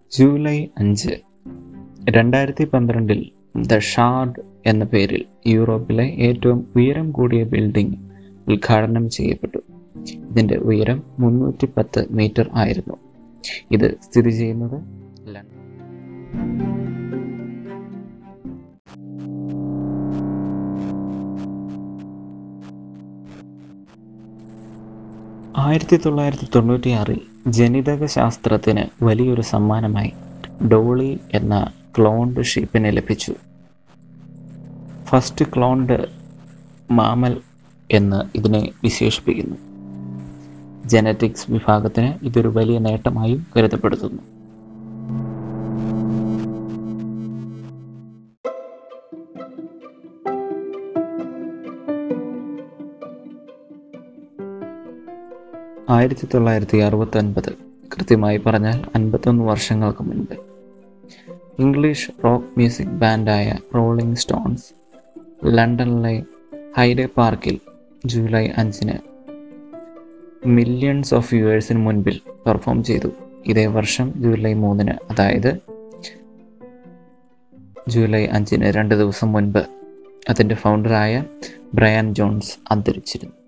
July അഞ്ച് രണ്ടായിരത്തി പന്ത്രണ്ടിൽ ദ ഷാർഡ് എന്ന പേരിൽ യൂറോപ്പിലെ ഏറ്റവും ഉയരം കൂടിയ ബിൽഡിംഗ് ഉദ്ഘാടനം ചെയ്യപ്പെട്ടു ഇതിൻ്റെ ഉയരം മുന്നൂറ്റി പത്ത് മീറ്റർ ആയിരുന്നു ഇത് സ്ഥിതി ചെയ്യുന്നത് ലണ്ടൻ ആയിരത്തി തൊള്ളായിരത്തി തൊണ്ണൂറ്റിയാറിൽ ജനിതക ശാസ്ത്രത്തിന് വലിയൊരു സമ്മാനമായി ഡോളി എന്ന ക്ലോൺഡ് ഷീപ്പിനെ ലഭിച്ചു ഫസ്റ്റ് ക്ലോൺഡ് മാമൽ എന്ന് ഇതിനെ വിശേഷിപ്പിക്കുന്നു ജനറ്റിക്സ് വിഭാഗത്തിന് ഇതൊരു വലിയ നേട്ടമായും കരുതപ്പെടുത്തുന്നു ആയിരത്തി തൊള്ളായിരത്തി അറുപത്തി ഒൻപത് കൃത്യമായി പറഞ്ഞാൽ അൻപത്തൊന്ന് വർഷങ്ങൾക്ക് മുൻപ് ഇംഗ്ലീഷ് റോക്ക് മ്യൂസിക് ബാൻഡായ റോളിംഗ് സ്റ്റോൺസ് ലണ്ടനിലെ ഹൈഡേ പാർക്കിൽ ജൂലൈ അഞ്ചിന് മില്യൺസ് ഓഫ് വ്യൂവേഴ്സിന് മുൻപിൽ പെർഫോം ചെയ്തു ഇതേ വർഷം ജൂലൈ മൂന്നിന് അതായത് ജൂലൈ അഞ്ചിന് രണ്ട് ദിവസം മുൻപ് അതിൻ്റെ ഫൗണ്ടറായ ബ്രയാൻ ജോൺസ് അന്തരിച്ചിരുന്നു